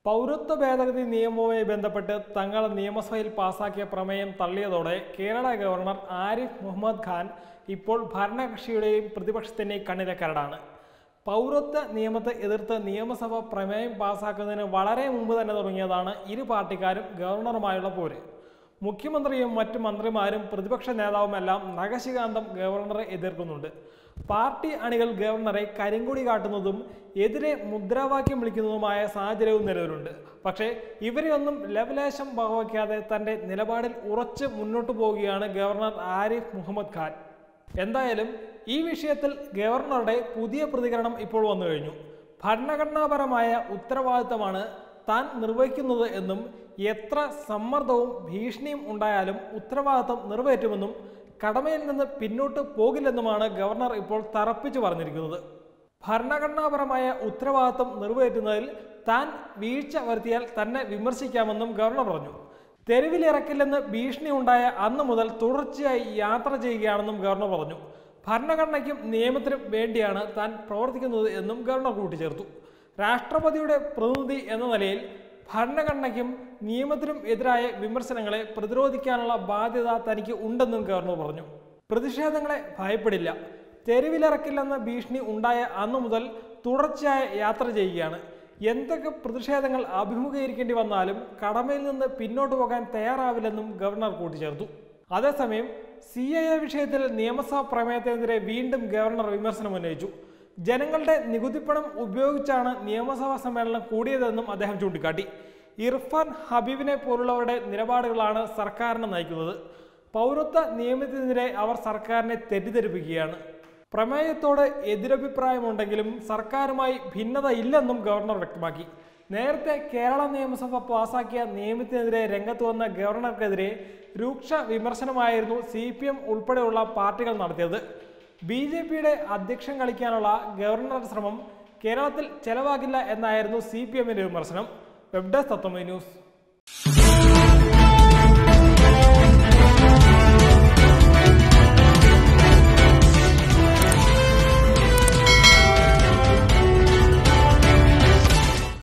പൗരത്വ ഭേദഗതി നിയമവുമായി ബന്ധപ്പെട്ട് തങ്ങൾ നിയമസഭയിൽ പാസാക്കിയ പ്രമേയം തള്ളിയതോടെ കേരള ഗവർണർ ആരിഫ് മുഹമ്മദ് ഖാൻ ഇപ്പോൾ ഭരണകക്ഷിയുടെയും പ്രതിപക്ഷത്തിൻ്റെയും കണ്ണിലെ കരടാണ് പൗരത്വ നിയമത്തെ എതിർത്ത് നിയമസഭ പ്രമേയം പാസാക്കുന്നതിന് വളരെ മുമ്പ് തന്നെ തുടങ്ങിയതാണ് ഇരു പാർട്ടിക്കാരും ഗവർണറുമായുള്ള പോര് മുഖ്യമന്ത്രിയും മറ്റു മന്ത്രിമാരും പ്രതിപക്ഷ നേതാവുമെല്ലാം നഖശികാന്തം ഗവർണറെ എതിർക്കുന്നുണ്ട് പാർട്ടി അണികൾ ഗവർണറെ കരിങ്കൊടി കാട്ടുന്നതും എതിരെ മുദ്രാവാക്യം വിളിക്കുന്നതുമായ സാഹചര്യവും നിലവിലുണ്ട് പക്ഷേ ഇവരെയൊന്നും ലവലേശം വകവയ്ക്കാതെ തന്റെ നിലപാടിൽ ഉറച്ച് മുന്നോട്ടു പോവുകയാണ് ഗവർണർ ആരിഫ് മുഹമ്മദ് ഖാൻ എന്തായാലും ഈ വിഷയത്തിൽ ഗവർണറുടെ പുതിയ പ്രതികരണം ഇപ്പോൾ വന്നു കഴിഞ്ഞു ഭരണഘടനാപരമായ ഉത്തരവാദിത്തമാണ് താൻ നിർവഹിക്കുന്നത് എന്നും എത്ര സമ്മർദ്ദവും ഭീഷണിയും ഉണ്ടായാലും ഉത്തരവാദിത്തം നിറവേറ്റുമെന്നും കടമയിൽ നിന്ന് പിന്നോട്ട് പോകില്ലെന്നുമാണ് ഗവർണർ ഇപ്പോൾ തറപ്പിച്ചു പറഞ്ഞിരിക്കുന്നത് ഭരണഘടനാപരമായ ഉത്തരവാദിത്തം നിറവേറ്റുന്നതിൽ താൻ വീഴ്ച വരുത്തിയാൽ തന്നെ വിമർശിക്കാമെന്നും ഗവർണർ പറഞ്ഞു തെരുവിലിറക്കില്ലെന്ന് ഭീഷണി ഉണ്ടായ അന്ന് മുതൽ തുടർച്ചയായി യാത്ര ചെയ്യുകയാണെന്നും ഗവർണർ പറഞ്ഞു ഭരണഘടനയ്ക്കും നിയമത്തിനും വേണ്ടിയാണ് താൻ പ്രവർത്തിക്കുന്നത് എന്നും ഗവർണർ കൂട്ടിച്ചേർത്തു രാഷ്ട്രപതിയുടെ പ്രതിനിധി എന്ന നിലയിൽ ഭരണഘടനയ്ക്കും നിയമത്തിനും എതിരായ വിമർശനങ്ങളെ പ്രതിരോധിക്കാനുള്ള ബാധ്യത തനിക്ക് ഉണ്ടെന്നും ഗവർണർ പറഞ്ഞു പ്രതിഷേധങ്ങളെ ഭയപ്പെടില്ല തെരുവിലിറക്കില്ലെന്ന ഭീഷണി ഉണ്ടായ അന്നു മുതൽ തുടർച്ചയായ യാത്ര ചെയ്യുകയാണ് എന്തൊക്കെ പ്രതിഷേധങ്ങൾ അഭിമുഖീകരിക്കേണ്ടി വന്നാലും കടമയിൽ നിന്ന് പിന്നോട്ട് പോകാൻ തയ്യാറാവില്ലെന്നും ഗവർണർ കൂട്ടിച്ചേർത്തു അതേസമയം സി ഐ എ വിഷയത്തിൽ നിയമസഭാ പ്രമേയത്തിനെതിരെ വീണ്ടും ഗവർണർ വിമർശനം ഉന്നയിച്ചു ജനങ്ങളുടെ നികുതിപ്പണം ഉപയോഗിച്ചാണ് നിയമസഭാ സമ്മേളനം കൂടിയതെന്നും അദ്ദേഹം ചൂണ്ടിക്കാട്ടി ഇർഫാൻ ഹബീബിനെ പോലുള്ളവരുടെ നിലപാടുകളാണ് സർക്കാരിനെ നയിക്കുന്നത് പൗരത്വ നിയമത്തിനെതിരെ അവർ സർക്കാരിനെ തെറ്റിദ്ധരിപ്പിക്കുകയാണ് പ്രമേയത്തോട് എതിരഭിപ്രായമുണ്ടെങ്കിലും സർക്കാരുമായി ഭിന്നത ഇല്ലെന്നും ഗവർണർ വ്യക്തമാക്കി നേരത്തെ കേരള നിയമസഭ പാസാക്കിയ നിയമത്തിനെതിരെ രംഗത്ത് വന്ന ഗവർണർക്കെതിരെ രൂക്ഷ വിമർശനമായിരുന്നു സി പി എം ഉൾപ്പെടെയുള്ള പാർട്ടികൾ നടത്തിയത് ബി ജെ പിയുടെ അധ്യക്ഷൻ കളിക്കാനുള്ള ഗവർണറുടെ ശ്രമം കേരളത്തിൽ ചെലവാകില്ല എന്നായിരുന്നു സി പി എമ്മിന്റെ വിമർശനം വെബ് ഡെസ്ക് തത്വമേ ന്യൂസ്